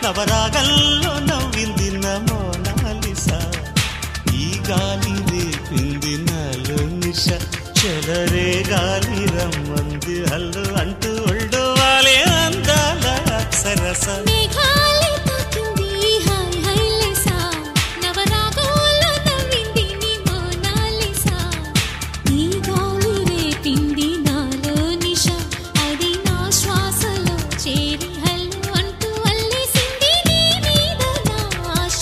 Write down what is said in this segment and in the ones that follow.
నవరాగల్లో నవ్వింది నమోనాలిసా ఈ గాలి రేపింది నాలో నిష చెలరే గాలి రమ్మంది హల్లు అంటూ ఒళ్ళు వాలే అందాల అక్షరస మేఘాలే తాకింది హాయ్ హైలేసా నవరాగంలో నవ్వింది నీ మోనాలిసా ఈ గాలి రేపింది నాలో నిష అది నా శ్వాసలో చేరి హల్లు అంటూ అల్లేసింది నీ మీద నా ఆశ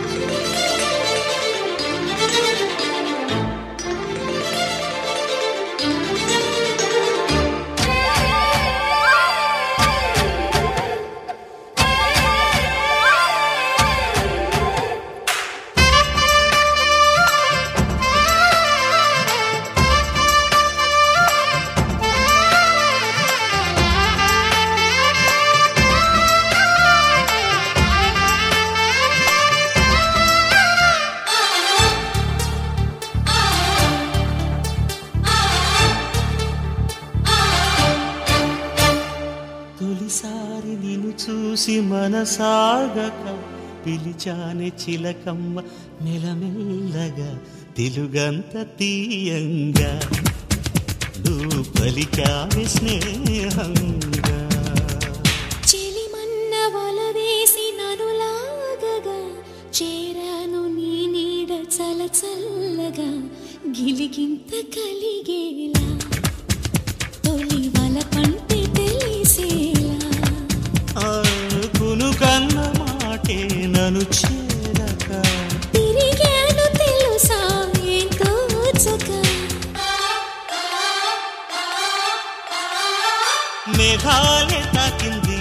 తొలిసారి నిన్ను చూసి మనసాగక పిలిచానే చిలకమ్మ మెలమెల్లగా తెలుగంత తీయంగా నువ్వు పలికావి స్నేహంగా చెలిమన్న వల వేసి నన్ను లాగగా చేరాను నీ నీడ చల చల్లగా గిలిగింత కలిగేలా తొలి వల పంటే తెలిసేలా అనుకును కన్న మాటే నన్ను చేరక తిరిగాను తెలుసా ఎంతో చక మేఘాలే తాకింది